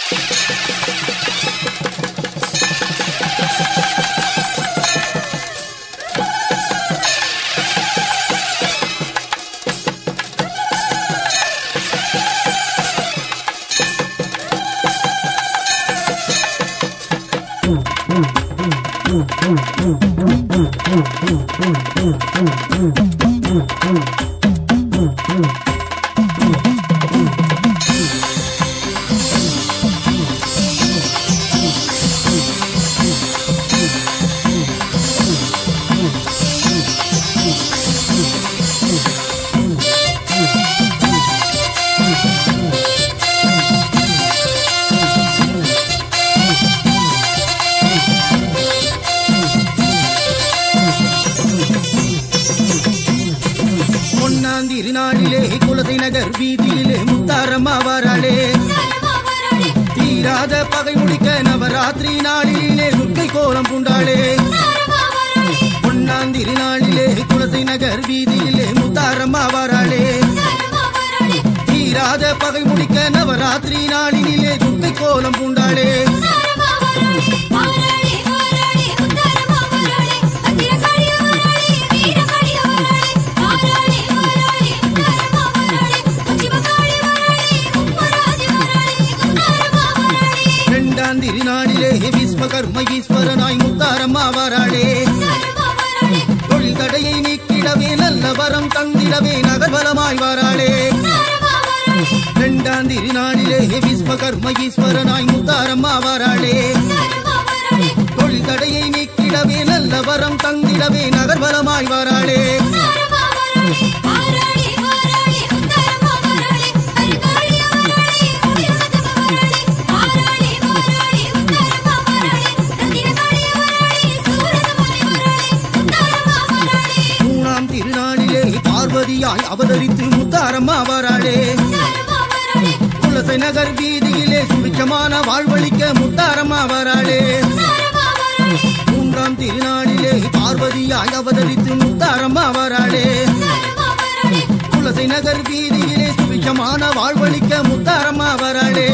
பொன்னாந்தி இருநாளிலே குலசை நகர் வீதியிலே முத்தாரம்மா வாராளே தீராத பகை முடிக்க நவராத்திரி நாளிலே துர்க்கை கோலம் பூண்டாளே பொன்னாந்தி இருநாளிலே குலசை நகர் வீதியிலே முத்தாரம்மா வாராளே தீராத பகை முடிக்க நவராத்திரி நாளினிலே துர்க்கை கோலம் பூண்டாளே இரண்டாம் திருநாளிலே விஸ்வகர்ம ஈஸ்வரனாய் முத்தாரம்மா வாராளே தொழில் தடையை நீக்கிடவே நல்ல வரம் தந்திடவே நகர்வலமாய் வாராளே இரண்டாம் திருநாளிலே விஸ்வகர்ம ஈஸ்வரனாய் முத்தாரம்மா வாராளே தொழில் தடையை நீக்கிடவே நல்ல வரம் தந்திடவே நகர்வலமாய் வாராளே மூணாம் திருநாளிலே பார்வதியாய் அவதரித்து முத்தாரம்மா வாராளே குலசை நகர் வீதியிலே சுபிச்சமான வாழ்வழிக்க முத்தாரம்மா வாராளே மூன்றாம் திருநாளிலே பார்வதியாய் அவதரித்து முத்தாரம்மா வாராளே குலசை நகர் வீதியிலே சுபிச்சமான வாழ்வழிக்க முத்தாரம்மா வாராளே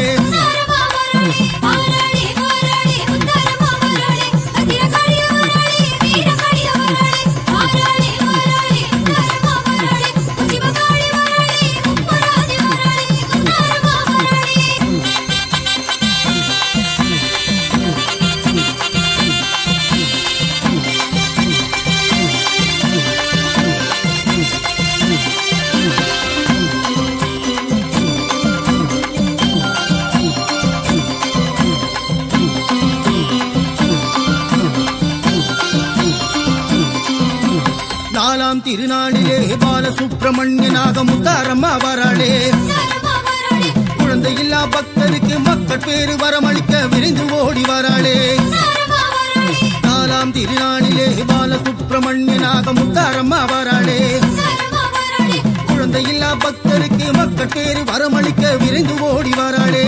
நாலாம் திருநாளிலே பாலசுப்பிரமணியனாக முத்தாரம்மா வாராளே குழந்தையில்லா பக்தருக்கு மக்கள் பேரு வரமளிக்க விரைந்து ஓடி வராளே நாலாம் திருநாளிலே பாலசுப்பிரமணியனாக முத்தாரம்மா வாராளே குழந்தையில்லா பக்தருக்கு மக்கள் பேரு வரமளிக்க விரைந்து ஓடி வராளே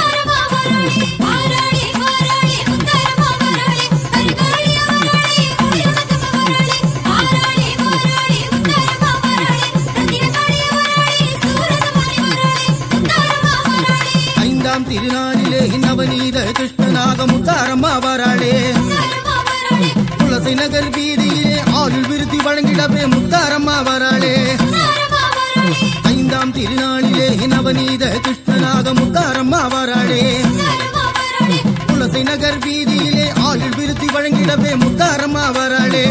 ஐந்தாம் திருநாளிலே நவநீத கிருஷ்ணனாக முத்தாரம்மா வாராளே துளசி நகர் வீதியிலே ஆயுள் விருத்தி வழங்கிடவே முத்தாரம்மா வாராளே ஐந்தாம் திருநாளிலே நவநீத கிருஷ்ணனாக முத்தாரம்மா வாராளே துளசி நகர் வீதியிலே ஆயுள் விருத்தி வழங்கிடவே முத்தாரம்மா வாராளே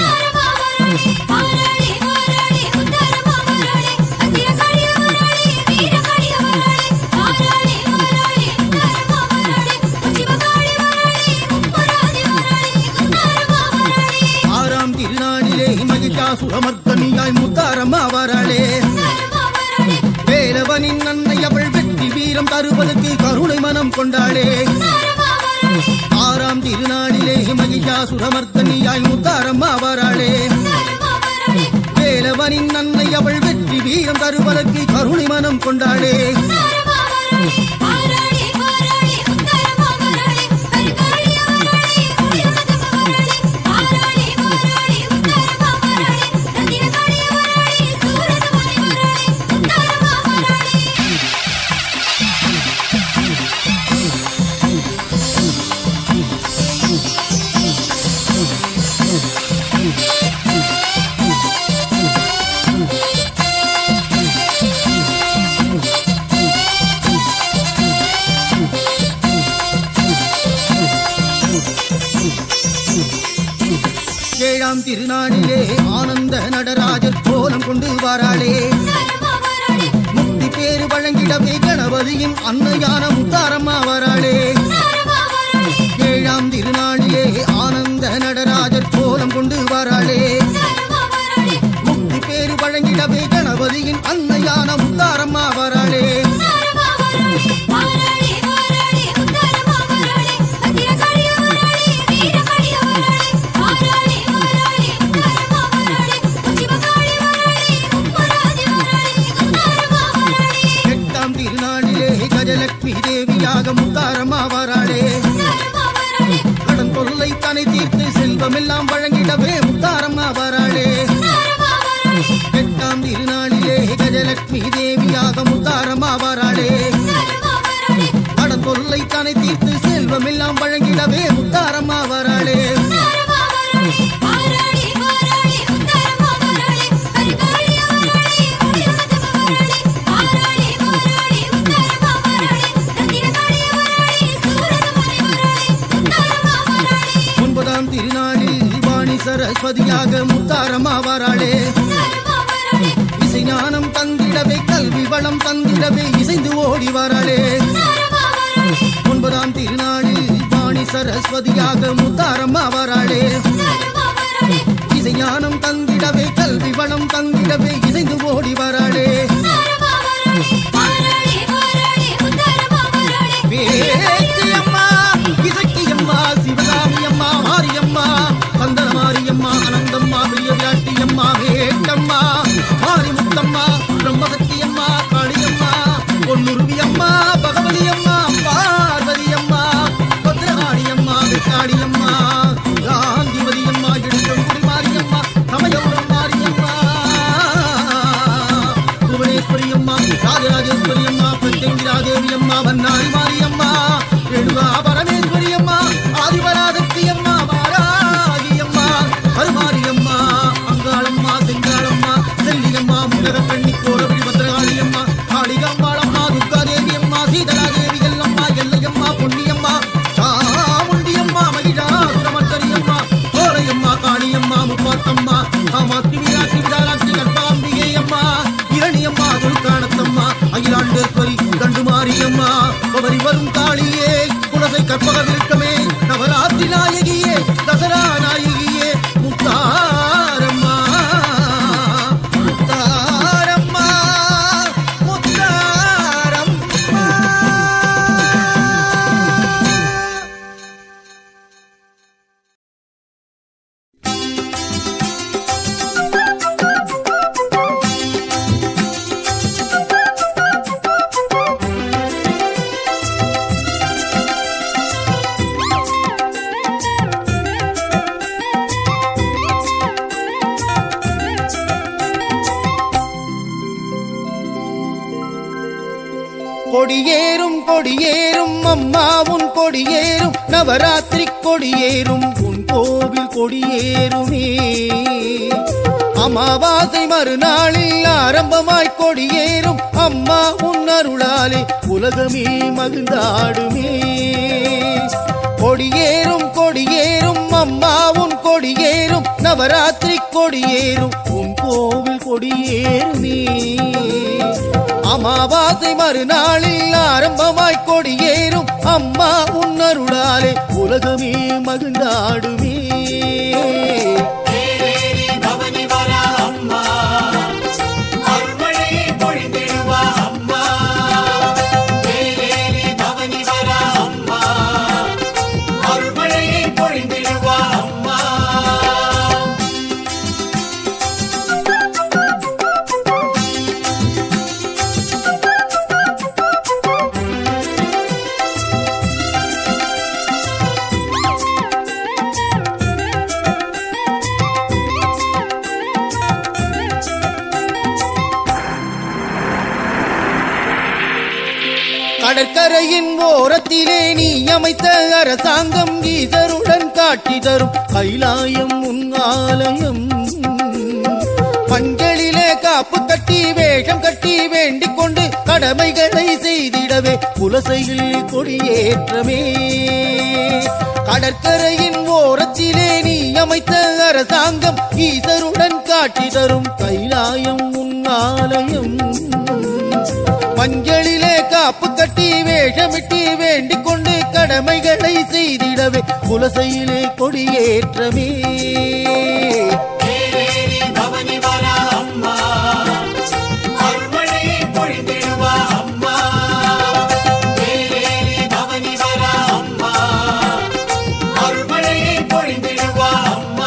ஆறாம் திருநாளிலே மகிஷாசுரமர்த்தனியாய் முத்தாரம்மா வாராளே வேலவனின் அன்னை அவள் வெற்றி வீரம் தருவதற்கு கருணை மனம் கொண்டாளே ஆறாம் திருநாளிலே மகிஷாசுரமர்த்தனியாய் முத்தாரம்மா வாராளே வேலவனின் அன்னை அவள் வெற்றி வீரம் தருவதற்கு கருணை மனம் கொண்டாளே ஏழாம் திருநாளிலே ஆனந்த நடராஜர் கோலம் கொண்டு வாராளே முக்தி பேரு வழங்கிடவே கணபதியின் அன்னையான முத்தாரம்மா வராளே ஏழாம் திருநாளிலே ஆனந்த நடராஜர் கோலம் கொண்டு வாராளே முக்தி பேரு வழங்கிடவே கணபதியின் அன்னையான முத்தாரம்மா வராளே எட்டாம் திருநாளிலே கஜலட்சுமி தேவியாக முத்தாரம்மா வராளே கடன் தொல்லை தனை தீர்த்து செல்வமெல்லாம் வழங்கிடவே முத்தாரம்மா வராளே எட்டாம் திருநாளிலே கஜலட்சுமி தேவியாக முத்தாரம்மா வராளே கடன் தொல்லை தனை தீர்த்து செல்வமெல்லாம் வழங்கிடவே முத்தாரம்மா வராளே ஒன்பதாம் திருநாளில் வாணி சரஸ்வதியாக முத்தாரம்மா வராளே இசை ஞானம் தந்திடவே கல்வி வளம் தந்திடவே இசைந்து ஓடி வராளே ஒன்பதாம் திருநாளில் வாணி சரஸ்வதியாக முத்தாரம்மா வராளே இசை ஞானம் தந்திடவே கல்வி வளம் தந்திடவே இசைந்து ஓடி வராளே வேட்டியம்மா இசக்கியம்மா சிவகாமியம்மா மாரியம்மா சந்தன மாரியம்மா அனந்தம்மா பெரிய விராட்டியம்மா வேட்டம்மா மாரிமுத்தம்மா பிரம்மசக்தியம்மா காளியம்மா பொன்னுருவியம்மா பகவதியம்மா பார்வதியம்மா பத்ரகாளியம்மா வெட்டாளியம்மா காந்திமதியம்மா இடுக்கங்குடி மாரியம்மா சமயபுரம் மாரியம்மா புவனேஸ்வரி அம்மா ராஜராஜேஸ்வரி அம்மா பிரத்யங்கிராதேவி அம்மா வன்னாரி மாரியம்மா ரேணுகா பரமேஸ்வரி அம்மா ஆதிபராசக்தி அம்மா வாராகி அம்மா கருமாரியம்மா அங்காளம்மா செங்காளம்மா செல்லியம்மா முன்னர கண்ணி கோரவழி பத்ரகாளி அம்மா காளிகாம்பாளம்மா துர்காதேவி அம்மா சீதளாதேவி எல்லம்மா எல்லையம்மா பொன்னியம்மா சாமுண்டியம்மா மகிழாசுரமர்த்தரி அம்மா கோரையம்மா காளியம்மா முப்பாத்தம்மா காமாட்சி மீனாட்சி விசாலாட்சி கர்ப்பாம்பிகை அம்மா இரணியம்மா துர்காணத்தம்மா அகிலாண்டேஸ்வரி கண்டுமாரியம்மா பவரி வரும் காளியே குலசை கற்பக விருக்கமே நவராத்திரி நாயகியே தசரா நாயகியே முத்தாரம்மா முத்தாரம்மா முத்தாரம்மா கொடியேறும் கொடியேறும் அம்மா உன் கொடியேறும் நவராத்திரி கொடியேறும் உன் கோவில் கொடியேறுமே அமாவாசை மறுநாளில் ஆரம்பமாய் கொடியேறும் அம்மா உன் அருளாலே உலகமே மகிழ்ந்தாடுமே கொடியேறும் கொடியேறும் அம்மா உன் கொடியேறும் நவராத்திரி கொடியேறும் உன் கோவில் கொடியேறுமே அமாவாசை மறுநாளில் ஆரம்பமாய் கொடியேறும் அம்மா உன்னருளாலே உலகமே மகிழ்ந்தாடுமே பவனி வர அம்மா அருள்மழையை பொழிந்திடுவா அம்மா வேலேலி பவனி வர அம்மா அருள்மழையை பொழிந்திடுவா அம்மா கடற்கரையின் ஓரத்திலே நீ அமைத்த அரசாங்கம் ஈசருடன் காட்சி தரும் கைலாயம் உன் ஆலயம் மஞ்சளிலே காப்பு கட்டி வேஷம் கட்டி வேண்டிக் கொண்டு கடமைகளை செய்திடவே குலசையில் கொடியேற்றமே கடற்கரையின் ஓரத்திலே நீ அமைத்த அரசாங்கம் ஈசருடன் காட்சி தரும் கைலாயம் உன்னாலயம் மஞ்சளிலே காப்பு கட்டி வேஷமிட்டு வேண்டிக் கொண்டு கடமைகளை செய்திடவே குலசையிலே கொடியேற்றமே தேரேறி பவனி வரா அம்மா அருள்மழையை பொழிந்திடுவா அம்மா தேரேறி பவனி வரா அம்மா அருள்மழையை பொழிந்திடுவா அம்மா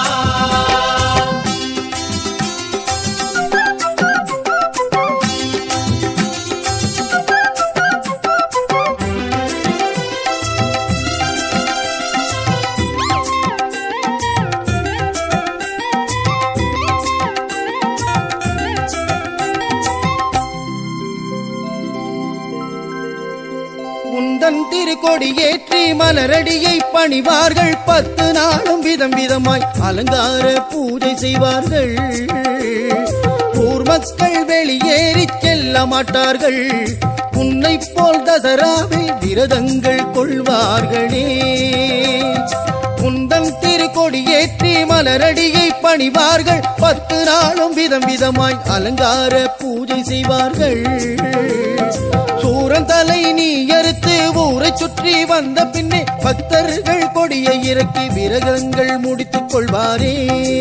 உந்தன் திருக்கொடி ஏற்றி மலரடியை பணிவார்கள் பத்து நாளும் விதம் விதமாய் அலங்கார பூஜை செய்வார்கள் ஊர் மக்கள் வெளியேறிச் செல்ல மாட்டார்கள் உன்னை போல் தசராவில் விரதங்கள் கொள்வார்களே உந்தன் திருக்கொடி ஏற்றி மலரடியை பணிவார்கள் பத்து நாளும் விதம் விதமாய் அலங்கார பூஜை செய்வார்கள் சூரன் தலை நீ அறுத்து ஊரை சுற்றி வந்த பின்னே பக்தர்கள் கொடியை இறக்கி விரகங்கள் முடித்துக் கொள்வாரே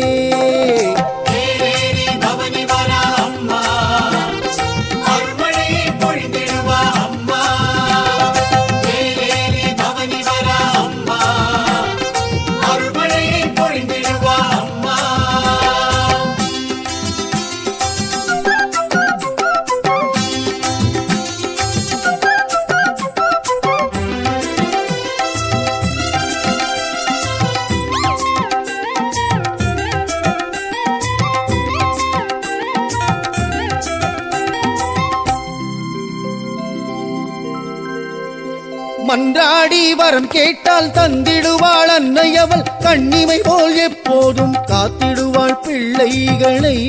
தேரேறி பவனி வரா அம்மா அருள்மழையை பொழிந்திடுவா அம்மா தேரேறி பவனி வரா அம்மா அருள்மழையை பொழிந்திடுவா அம்மா மன்றாடி வரம் கேட்டால் தந்திடுவாள் அன்னையவள் கண்ணிமை போல் எப்போதும் காத்திடுவாள் பிள்ளைகளை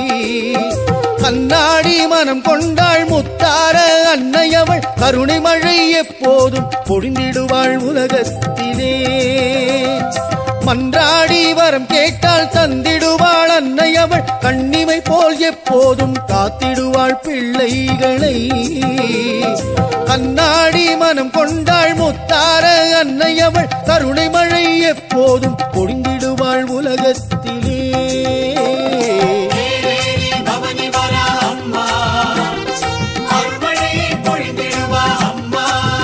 கண்ணாடி மனம் கொண்டாள் முத்தார அன்னையவள் கருணை மழை எப்போதும் பொழிந்திடுவாள் உலகத்திலே மன்றாடி வரம் கேட்டால் தந்திடுவாள் அன்னையவள் கண்ணிமை போல் எப்போதும் காத்திடுவாள் பிள்ளைகளை கண்ணாடி மனம் கொண்டாள் முத்தார அன்னையவள் கருணை மழை எப்போதும் பொழிந்திடுவாள் உலகத்திலே தேரேறி பவனி வரா அம்மா அருள்மழையை பொழிந்திடுவா அம்மா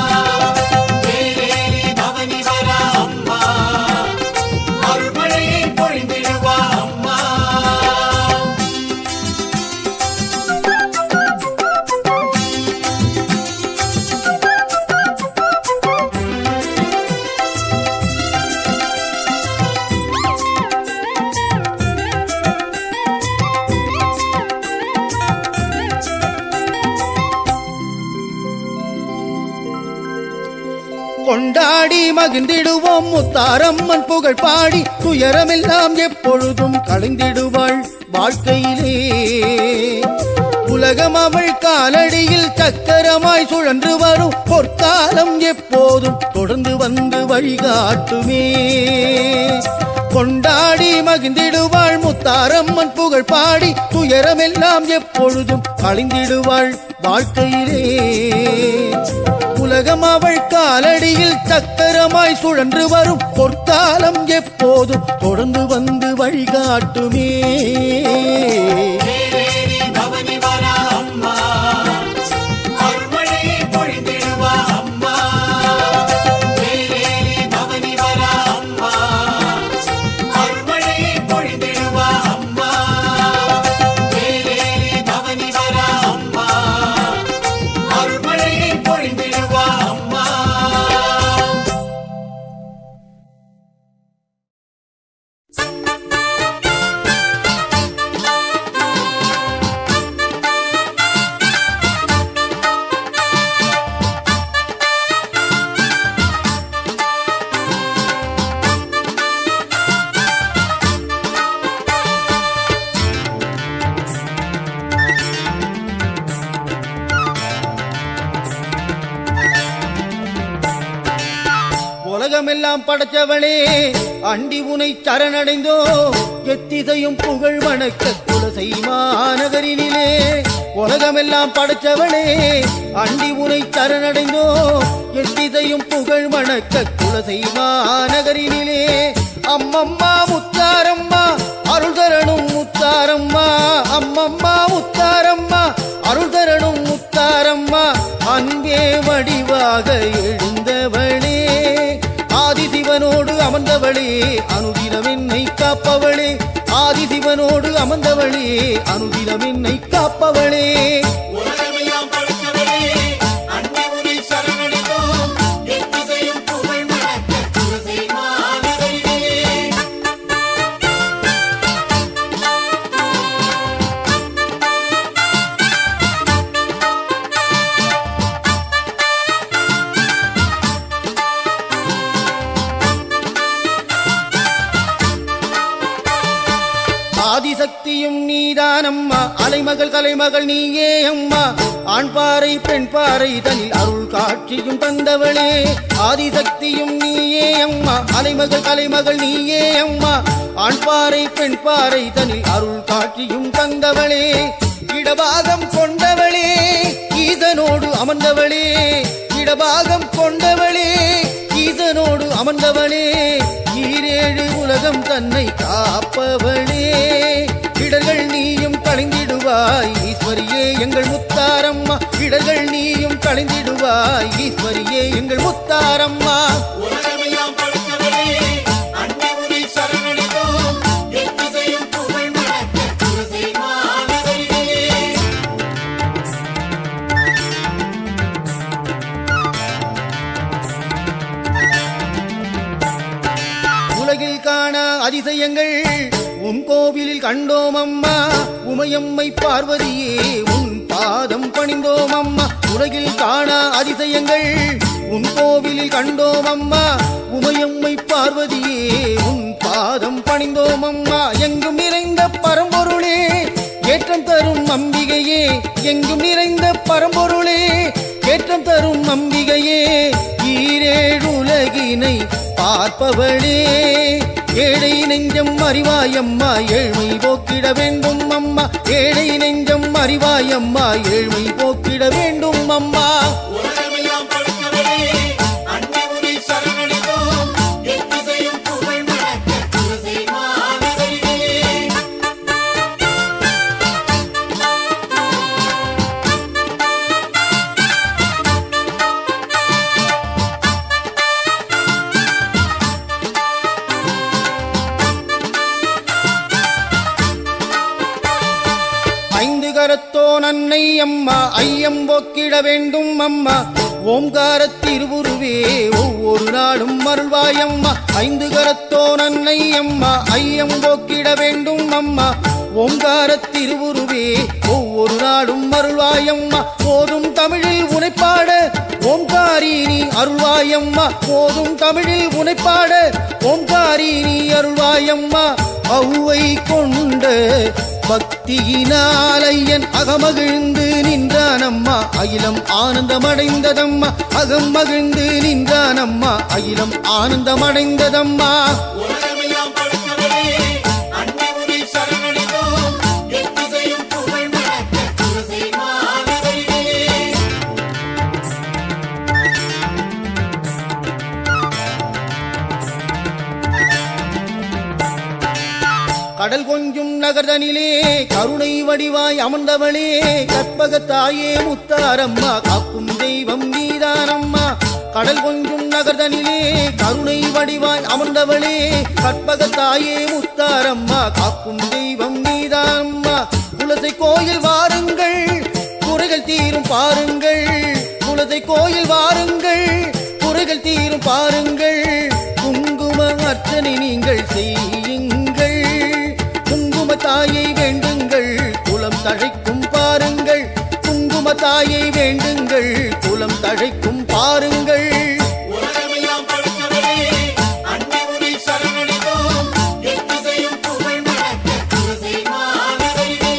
தேரேறி பவனி வரா அம்மா அருள்மழையை பொழிந்திடுவா அம்மா கொண்டாடி மகிழ்ந்திடுவோம் முத்தாரம்மன் புகழ் பாடி துயரமெல்லாம் எப்பொழுதும் களைந்திடுவாள் வாழ்க்கையிலே உலகம் அவள் காலடியில் சக்கரமாய் சுழன்று வரும் பொற்காலம் எப்போதும் தொடர்ந்து வந்து வழிகாட்டுமே கொண்டாடி மகிழ்ந்திடுவாள் முத்தாரம்மன் புகழ் பாடி துயரமெல்லாம் எப்பொழுதும் களைந்திடுவாள் வாழ்க்கையிலே உலகம் அவள் காலடியில் சக்கரமாய் சுழன்று வரும் பொற்காலம் எப்போதும் தொடர்ந்து வந்து வழிகாட்டுமே தேரேறி பவனி வரா அம்மா அருள்மழையை பொழிந்திடுவா அம்மா தேரேறி பவனி வரா அம்மா அருள்மழையை பொழிந்திடுவா அம்மா தேரேறி பவனி வரா அம்மா அருள்மழையை பொழிந்திடுவா அம்மா Thank உலகமெல்லாம் படைச்சவளே அண்டி உனை சரணடைந்தோ எத்திசையும் புகழ் வணக்க குலசை மாநகரினிலே உலகமெல்லாம் படைச்சவளே அண்டி உனை சரணடைந்தோ எத்திசையும் புகழ் வணக்க குலசை மாநகரினிலே அம்மம்மா முத்தாரம்மா அருள் தரணும் முத்தாரம்மா அம்மம்மா முத்தாரம்மா அருள் தரணும் முத்தாரம்மா அன்பே வடிவாக எழுந்தவளே ஆதிசிவனோடு அமர்ந்தவளே அனுதினம் என்னை காப்பவளே ஆதிசிவனோடு அமர்ந்தவளே அனுதினம் என்னை காப்பவளே உலகமெல்லாம் படைத்தவளே அன்னை உனை சரணடைந்தோம் எத்திசையும் புகழ் முழக்க குலசை மாநகரிலே ஆதிசக்தியும் நீதானம்மா அலைமகள் கலைமகள் நீயே அம்மா ஆண் பாறை பெண் பாறை தனில் அருள் காட்சியும் தந்தவளே ஆதிசக்தியும் நீயே அம்மா அலைமகள் கலைமகள் நீயே அம்மா ஆண் பாறை பெண் பாறை தனில் அருள் காட்சியும் தந்தவளே இடபாகம் கொண்டவளே ஈசனோடு அமர்ந்தவளே இடபாகம் கொண்டவளே ஈசனோடு அமர்ந்தவளே ஈரேழு உலகம் தன்னை காப்பவளே இடர்கள் நீயும் களைந்திடுவாய் ஈஸ்வரியே எங்கள் முத்தாரம்மா இடர்கள் நீயும் களைந்திடுவாய் ஈஸ்வரியே எங்கள் முத்தாரம்மா உலகமெல்லாம் படைத்தவளே அன்னை உனை சரணடைந்தோம் எத்திசையும் புகழ் முழக்க குலசை மாநகரிலே உலகில் காண அதிசயங்கள் உன் கோவிலில் கண்டோம் அம்மா உமையம்மை பார்வதியே உன் பாதம் பணிந்தோம் அம்மா உலகில் காண அதிசயங்கள் உன் கோவிலில் கண்டோம் அம்மா உமையம்மை பார்வதியே உன் பாதம் பணிந்தோம் அம்மா எங்கும் நிறைந்த பரம்பொருளே ஏற்றம் தரும் அம்பிகையே எங்கும் நிறைந்த பரம்பொருளே ஏற்றம் தரும் அம்பிகையே ஈரேழு உலகினை பார்ப்பவளே ஏழை நெஞ்சம் அறிவாயம்மா ஏழ்மை போக்கிட வேண்டும் அம்மா ஏழை நெஞ்சம் அறிவாயம்மா ஏழ்மை போக்கிட வேண்டும் அம்மா உலகமெல்லாம் படைத்தவளே அன்னை உனை சரணடைந்தோம் எத்திசையும் புகழ் முழக்க குலசை மாநகரிலே ஐந்து கரத்தோ நன்னை அம்மா ஐயம் போக்கிட வேண்டும் அம்மா ஓம்கார திருவுருவே ஒவ்வொரு நாளும் அருள்வாயம்மா ஐந்து கரத்தோ நன்னை அம்மா ஐயம் போக்கிட வேண்டும் அம்மா ஓம்கார திருவுருவே ஒவ்வொரு நாளும் அருள்வாயம்மா போதும் தமிழில் உனைப்பாட ஓம்காரி நீ அருள்வாயம்மா போதும் தமிழில் உனைப்பாட ஓம்காரி நீ அருள்வாயம்மா ஔவை கொண்ட பக்தியினால் ஐயன் அகமகிழ்ந்து நின்றானம்மா அகிலம் ஆனந்தமடைந்ததம்மா அகம் மகிழ்ந்து நின்றானம்மா அகிலம் ஆனந்தமடைந்ததம்மா உலகமெல்லாம் படைத்தவளே அன்னை உனை சரணடைந்தோம் எத்திசையும் புகழ் முழக்க குலசை மாநகரிலே கடல் கொஞ்சும் நகர்தனிலே கருணை வடிவாய் அமர்ந்தவளே கற்பக தாயே முத்தாரம்மா காக்கும் தெய்வம் நீதானம்மா கடல் கொஞ்சும் நகர்தனிலே கருணை வடிவாய் அமர்ந்தவளே கற்பக தாயே முத்தாரம்மா காக்கும் தெய்வம் நீதானம்மா குலசை கோயில் வாருங்கள் குறைகள் தீரும் பாருங்கள் குலசை கோயில் வாருங்கள் குறைகள் தீரும் பாருங்கள் குங்கும அர்ச்சனை நீங்கள் செய்யுங்கள் குங்கும தாயை வேண்டுங்கள் குலம் தழைக்கும் பாருங்கள் குங்கும தாயை வேண்டுங்கள் குலம் தழைக்கும் பாருங்கள் உலகமெல்லாம் படைத்தவளே அன்னை உனை சரணடைந்தோம் எத்திசையும் புகழ் முழக்க குலசை மாநகரிலே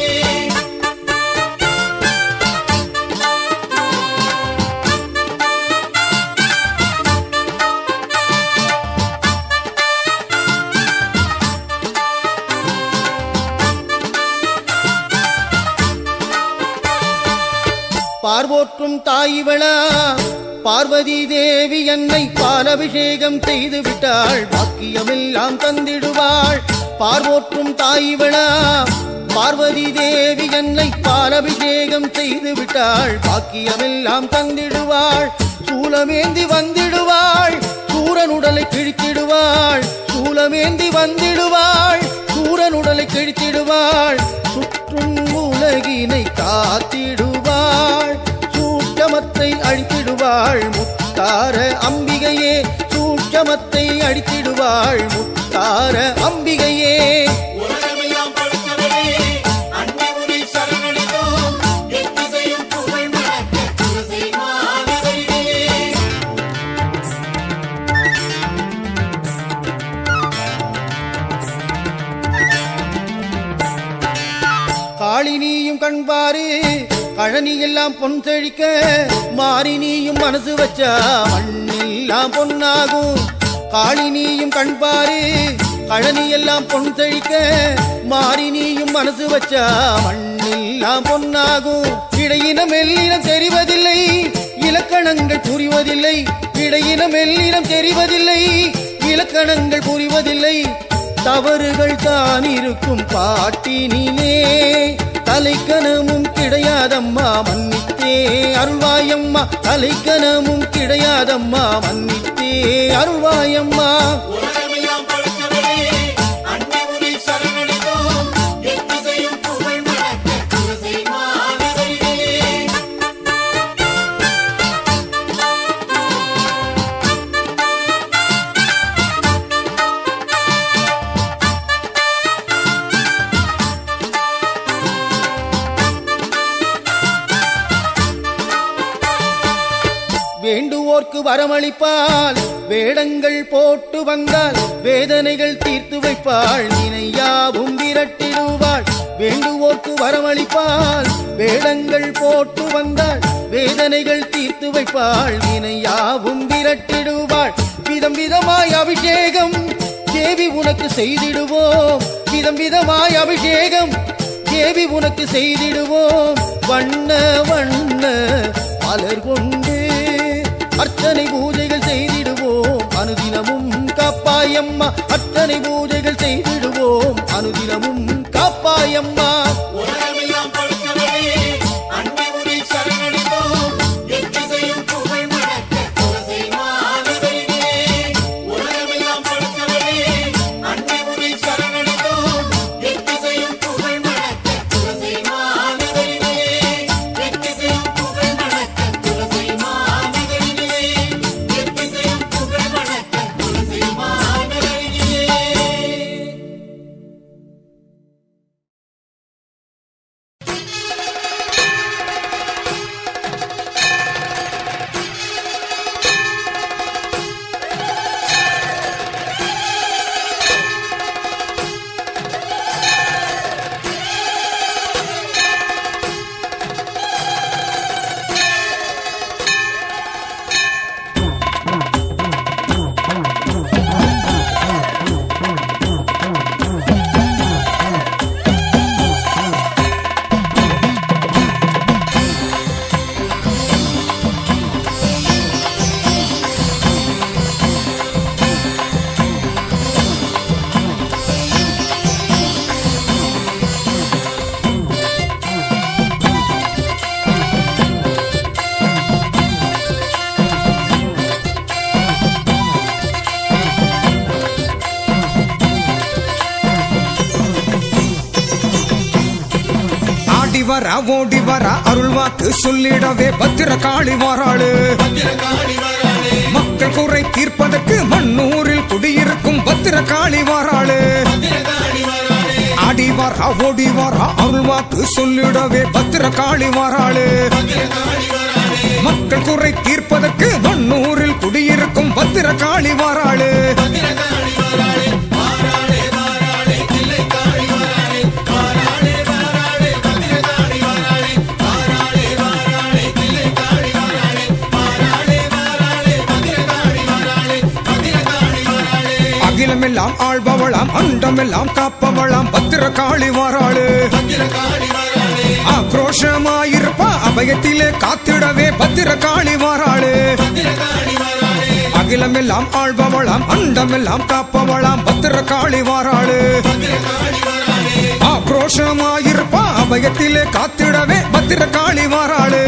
பார்வோற்றும் தாயிவளா பார்வதி தேவி என்னை பாலபிஷேகம் செய்து விட்டாள் பாக்கியமெல்லாம் தந்திடுவாள் பார்வோற்றும் தாயிவளா பார்வதி தேவி என்னை பாலபிஷேகம் செய்து விட்டாள் பாக்கியமெல்லாம் தந்திடுவாள் சூலமேந்தி வந்திடுவாள் சூரன் உடலை கிழித்திடுவாள் சூலமேந்தி வந்திடுவாள் சூரன் உடலை கிழித்திடுவாள் சுற்றும் உலகினை காத்திடுவாள் சூட்சமத்தை அழித்திடுவாள் முத்தார அம்பிகையே சூட்சமத்தை அழித்திடுவாள் முத்தார அம்பிகையே உலகமெல்லாம் படைத்தவளே அன்னை உனை சரணடைந்தோம் எத்திசையும் புகழ் மணக்க குலசை மாநகரிலே காளினியும் கண்பாரு கழனி எல்லாம் பொன் செழிக்க மாறினியும் மனசு வச்சா மண்ணெல்லாம் பொன்னாகும் காளினியும் கண்பாரு கழனி எல்லாம் பொன் செழிக்க மாறினியும் மனசு வச்சா மண்ணெல்லாம் பொன்னாகும் இடையினம் மெல்லினம் தெரிவதில்லை இலக்கணங்கள் புரிவதில்லை இடையினம் மெல்லினம் தெரிவதில்லை இலக்கணங்கள் புரிவதில்லை தவறுகள் தான் இருக்கும் பாட்டினிலே தலைக்கணமும் கிடையாதம்மா மன்னித்தே அருள்வாயம்மா தலைக்கணமும் கிடையாதம்மா மன்னித்தே அருள்வாயம்மா உலகமெல்லாம் படைத்தவளே அன்னை உனை சரணடைந்தோம் எத்திசையும் புகழ் மணக்க குலசை மாநகரிலே வேண்டுவோர்க்கு வரமளிப்பால் வேடங்கள் போட்டு வந்தால் வேதனைகள் தீர்த்து வைப்பாள் நினையாவும் விரட்டிடுவாள் வேண்டுவோர்க்கு வரமளிப்பால் வேடங்கள் போட்டு வந்தால் வேதனைகள் தீர்த்து வைப்பாள் வினையாவும் விரட்டிடுவாள் விதம் விதமாய் அபிஷேகம் தேவி உனக்கு செய்திடுவோம் விதம் விதமாய் அபிஷேகம் தேவி உனக்கு செய்திடுவோம் வண்ண வண்ண மலர் கொண்டு அர்ச்சனை பூஜைகள் செய்திடுவோம் அனுதினமும் காப்பாயம்மா அர்ச்சனை பூஜைகள் செய்திடுவோம் அனுதினமும் காப்பாயம்மா உலகமெல்லாம் படைத்தவளே அன்னை உனை சரணடைந்தோம் எத்திசையும் புகழ் மணக்க குலசை மாநகரிலே உலகமெல்லாம் படைத்தவளே அன்னை உனை சரணடைந்தோம் எத்திசையும் புகழ் மணக்க குலசை மாநகரிலே எத்திசையும் புகழ் மணக்க குலசை மாநகரிலே எத்திசையும் புகழ் மணக்க குலசை மாநகரிலே ஆடி வர ஓடி வர அருள்வாக்கு சொல்லிடவே பத்திர காளி வாராளு மக்கள் குறை தீர்ப்பதற்கு மண்ணூரில் குடியிருக்கும் பத்திர காளி வாராளு ஆடி வர ஓடி வர அருள்வாக்கு சொல்லிடவே பத்திர காளி வாராளு மக்கள் குறை தீர்ப்பதற்கு மண்ணூரில் குடியிருக்கும் பத்திர காளி வாராளு அகிலமெல்லாம் ஆள்பவளாம் அண்டமெல்லாம் காப்பவளாம் பத்திர காளி வாராளு ஆக்ரோஷமாயிருப்பா அபயத்திலே காத்திடவே பத்திரகாளி வாராளே அகிலமெல்லாம் ஆள்பவளாம் அண்டமெல்லாம் காப்பவளாம் பத்திரகாளி வாராளே ஆக்ரோஷமாயிருப்பா அபயத்திலே காத்திடவே பத்திரகாளி வாராளே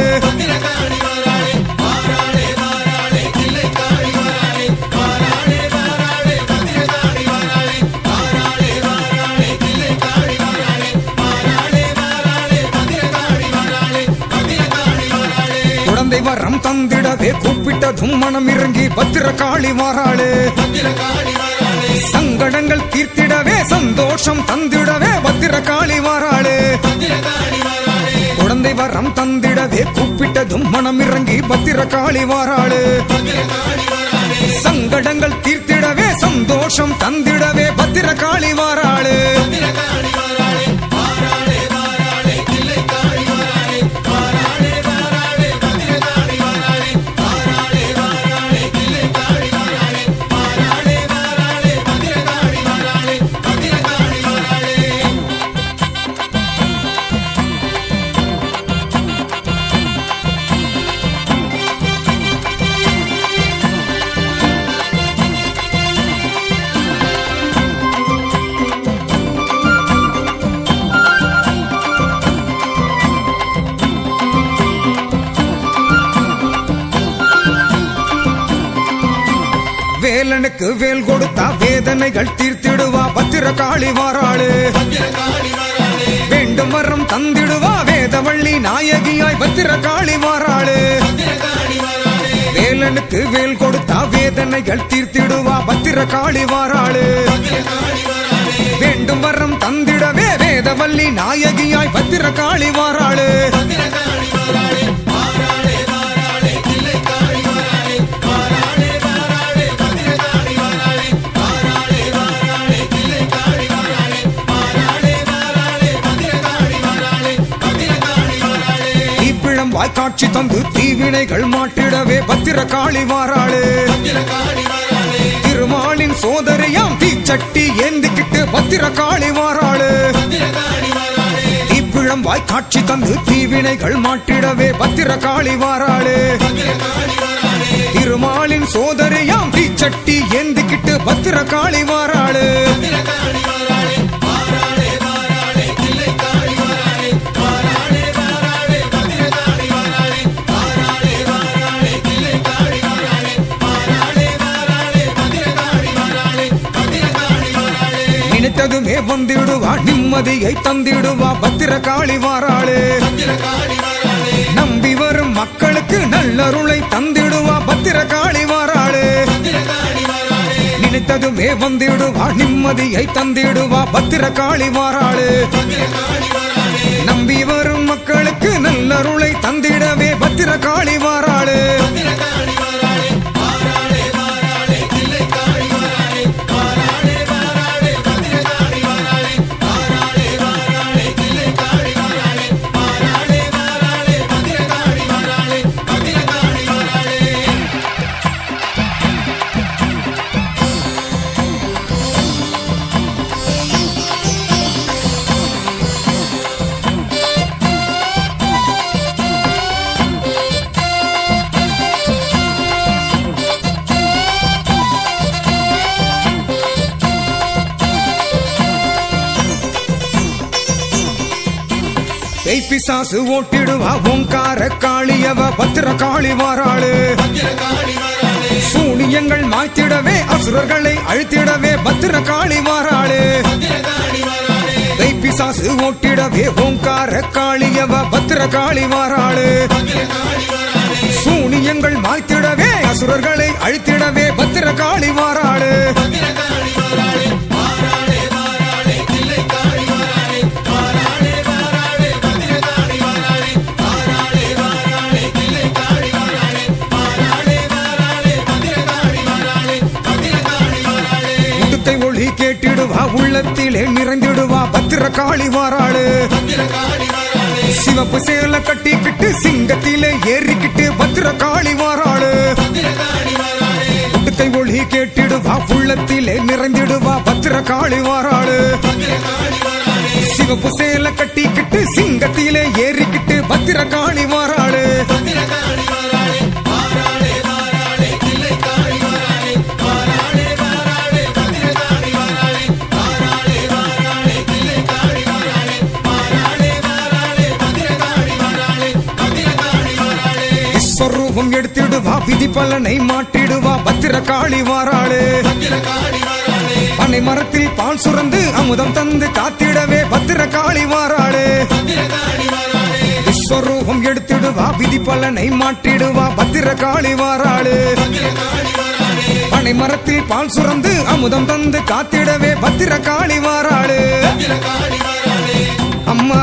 குழந்தை வரம் தந்திடவே கூப்பிட்டதும் மனம் இறங்கி பத்திரகாளி வாராளே சங்கடங்கள் தீர்த்திடவே சந்தோஷம் தந்திடவே பத்திரகாளி வாராளே குழந்தை வரம் தந்திடவே கூப்பிட்டதும் மனம் இறங்கி பத்திரகாளி வாராளே சங்கடங்கள் தீர்த்திடவே சந்தோஷம் தந்திடவே பத்திரகாளி வாராளே வேலனுக்கு வேல் கொடுத்தா வேதனைகள் தீர்த்திடுவா பத்திரகாளி வாராளே வேண்டும் வரம் தந்திடுவா வேதவள்ளி நாயகியாய் பத்திரகாளி வாராளே வேலனுக்கு வேல் கொடுத்தா வேதனைகள் தீர்த்திடுவா பத்திரகாளி வாராளே வேண்டும் வரம் தந்திடவே வேதவள்ளி நாயகியாய் பத்திரகாளி வாராளே தீப்பிழம் வாய்க்காட்சி தந்து தீவினைகள் மாட்டிடவே பத்திரகாளி வாராளே திருமாலின் சோதரியாம் தீச்சட்டி ஏந்திக்கிட்டு பத்திரகாளி வாராளே தீப்பிழம் வாய்க்காட்சி தந்து தீவினைகள் மாட்டிடவே பத்திரகாளி வாராளே திருமாலின் சோதரியாம் தீச்சட்டி ஏந்திக்கிட்டு பத்திரகாளி வாராளே நினைத்ததுமே வந்திடுவா நிம்மதியை தந்திடுவா பத்திரகாளி வாராளே நம்பி வரும் மக்களுக்கு நல்லருளை தந்திடுவா பத்திரகாளி வாராளே நினைத்ததுமே வந்திடுவா நிம்மதியை தந்திடுவா பத்திரகாளி வாராளே நம்பி வரும் மக்களுக்கு நல்லருளை தந்திடவே பத்திரகாளி வாராளே பேய்பிசாசு ஓட்டிடுவா ஓங்கார காளியவ பத்திர காளி வாராளு சூனியங்கள் மாய்த்திடவே அசுரர்களை அழித்திடவே பத்திர காளி வாராளு பேய்பிசாசு ஓட்டிடவே ஓங்கார காளியவ பத்திர காளி வாராளு சூனியங்கள் மாய்த்திடவே அசுரர்களை அழித்திடவே பத்திர காளி வாராளு முடுக்கை ஒளி கேட்டிடுவா உள்ளத்திலே நிறைந்திடுவா பத்திர காளி வாராளு சிவப்பு சேல கட்டிக்கிட்டு சிங்கத்திலே ஏறிக்கிட்டு பத்திர காளி வாராளு முடுக்கை ஒளி கேட்டிடுவா உள்ளத்திலே நிறைந்திடுவா பத்திர காளி வாராளு சிவப்பு சேல கட்டிக்கிட்டு சிங்கத்திலே ஏறிக்கிட்டு பத்திர காளி வாராளு பத்திரகாளி வாராளே வாராளே வாராளே கிள்ளை காளி வாராளே வாராளே வாராளே பத்திரகாளி வாராளே வாராளே வாராளே கிள்ளை காளி வாராளே வாராளே வாராளே பத்திரகாளி வாராளே பத்திரகாளி வாராளே விஸ்வரூபம் எடுத்திடுவா விதி பலனை மாட்டிடுவா பத்திரகாளி வாராளே பத்திரகாளி வாராளே பனை மரத்தில் பால் சுரந்து அமுதம் தந்து காத்திடவே பத்திரகாளி வாராளே பத்திரகாளி வாராளே விஸ்வரூபம் எடுத்திடுவா விதி பலனை மாட்டிடுவா பத்திரகாளி வாராளே பத்திரகாளி வாராளே பனை மரத்தில் பால் சுரந்து அமுதம் தந்து காத்திடவே பத்திரகாளி வாராளே பத்திரகாளி வாராளே அம்மா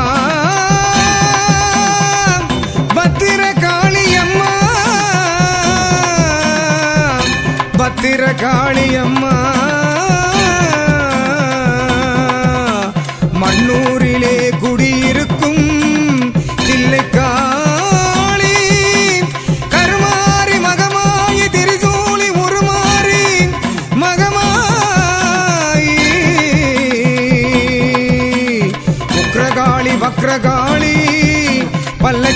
பத்திரகாளி அம்மா பத்திரகாளி அம்மா மண்ணூரிலே குடியிருக்கும் தில்லைக்காளி கருமாரி மகமாயி திரிசூலி உருமாறி மகமாயி உக்ரகாளி வக்ரகாளி பல்ல